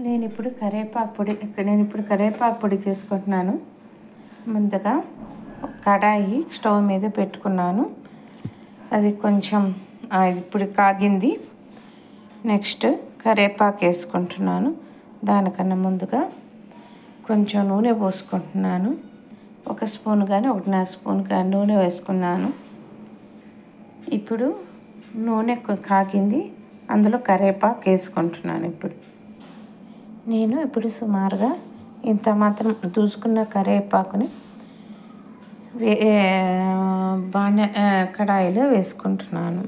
నేను ఇప్పుడు కరివేపాకు పొడి నేను ఇప్పుడు కరివేపాకు పొడి చేసుకుంటున్నాను ముందుగా కడాయి స్టవ్ మీద పెట్టుకున్నాను అది కొంచెం ఆ, ఇప్పుడు కాగింది నెక్స్ట్ కరివేపాకు వేసుకుంటున్నాను దానికన్నా ముందుగా కొంచెం నూనె పోసుకుంటున్నాను ఒక స్పూన్ కానీ ఒకటిన్నర స్పూన్ కానీ నూనె వేసుకున్నాను ఇప్పుడు నూనె కొ- కాగింది అందులో కరివేపాకు వేసుకుంటున్నాను ఇప్పుడు నేను ఇప్పుడు సుమారుగా ఇంత మాత్రం దూసుకున్న కరివేపాకుని వే బాణ కడాయిలో వేసుకుంటున్నాను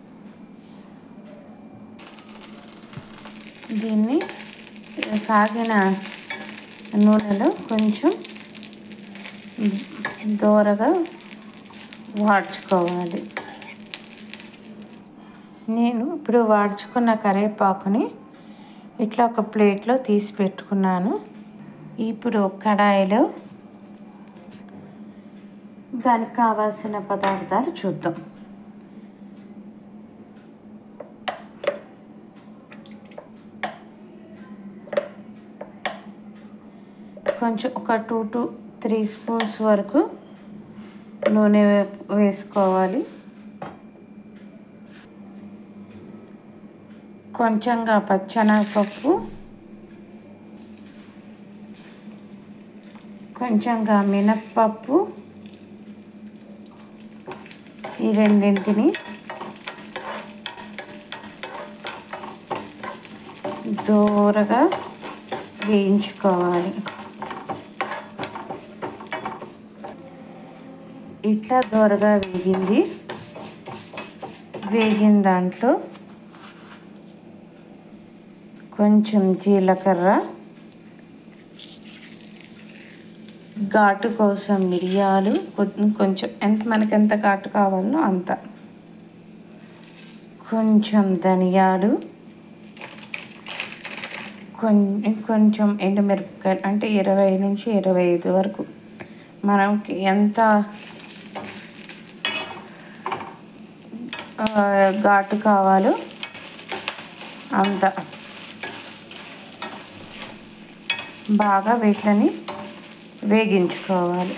దీన్ని కాగిన నూనెలో కొంచెం దూరగా వాడ్చుకోవాలి నేను ఇప్పుడు వాడ్చుకున్న కరివేపాకుని ఇట్లా ఒక ప్లేట్లో తీసి పెట్టుకున్నాను ఇప్పుడు ఒక కడాయిలో దానికి కావాల్సిన పదార్థాలు చూద్దాం కొంచెం ఒక టూ టు త్రీ స్పూన్స్ వరకు నూనె వే- వేసుకోవాలి కొంచెంగా పచ్చెనగపప్పు కొంచెంగా మినప్పప్పు ఈ రెండింటిని దూరగా వేయించుకోవాలి ఇట్లా దూరగా వేగింది వేగిన దాంట్లో కొంచెం జీలకర్ర ఘాటు కోసం మిరియాలు కొ- కొంచెం ఎంత మనకి ఎంత ఘాటు కావాలో అంత కొంచెం ధనియాలు కొంచెం కొంచెం ఎండుమిరపకాయలు అంటే ఇరవై నుంచి ఇరవై ఐదు వరకు మనకి ఎంత ఆ, ఘాటు కావాలో అంత బాగా వీటిని వేగించుకోవాలి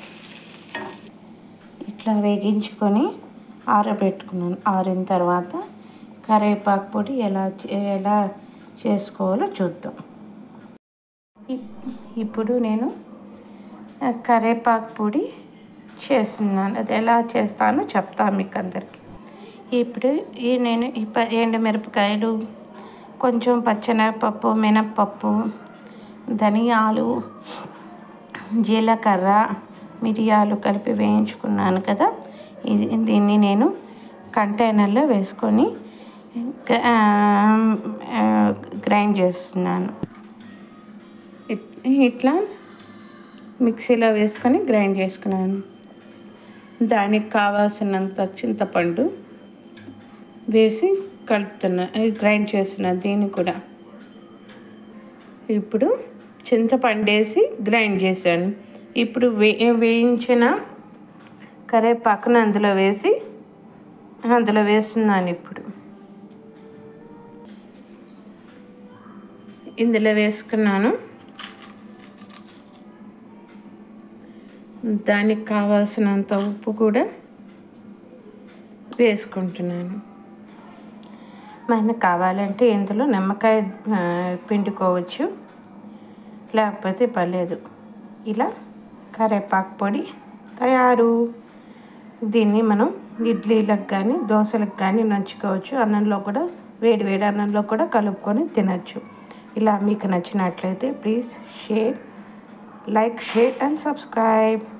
ఇట్లా వేగించుకొని ఆరబెట్టుకున్నాను ఆరిన తర్వాత కరివేపాకు పొడి ఎలా చే- ఎలా చేసుకోవాలో చూద్దాం ఇప్- ఇప్పుడు నేను ఆ, కరివేపాకు పొడి చేస్తున్నాను అది ఎలా చేస్తానో చెప్తాను మీకు అందరికీ ఇప్పుడు ఈ నేను ఈ ప ఎండుమిరపకాయలు కొంచెం పచ్చెనగపప్పు మినప్పప్పు ధనియాలు జీలకర్ర మిరియాలు కలిపి వేయించుకున్నాను కదా ఇది దీన్ని నేను కంటైనర్లో వేసుకొని గ- ఆ, ఆ, గ్రైండ్ చేస్తున్నాను ఇట్- ఇట్లా మిక్సీలో వేసుకొని గ్రైండ్ చేసుకున్నాను దానికి కావాల్సినంత చింతపండు వేసి కలుపుతున్నా గ్రైండ్ చేస్తున్నా దీన్ని కూడా ఇప్పుడు చింతపండు వేసి గ్రైండ్ చేశాను ఇప్పుడు వే వేయించిన కరివేపాకును అందులో వేసి అందులో వేస్తున్నాను ఇప్పుడు ఇందులో వేసుకున్నాను దానికి కావాల్సినంత ఉప్పు కూడా వేసుకుంటున్నాను మనకు కావాలంటే ఇందులో నిమ్మకాయ ఆ, పిండుకోవచ్చు లేకపోతే పర్లేదు ఇలా కరివేపాకు పొడి తయారు దీన్ని మనం ఇడ్లీలకు కానీ దోశలకు కానీ నంచుకోవచ్చు అన్నంలో కూడా వేడి వేడి అన్నంలో కూడా కలుపుకొని తినచ్చు ఇలా మీకు నచ్చినట్లయితే please share like share and subscribe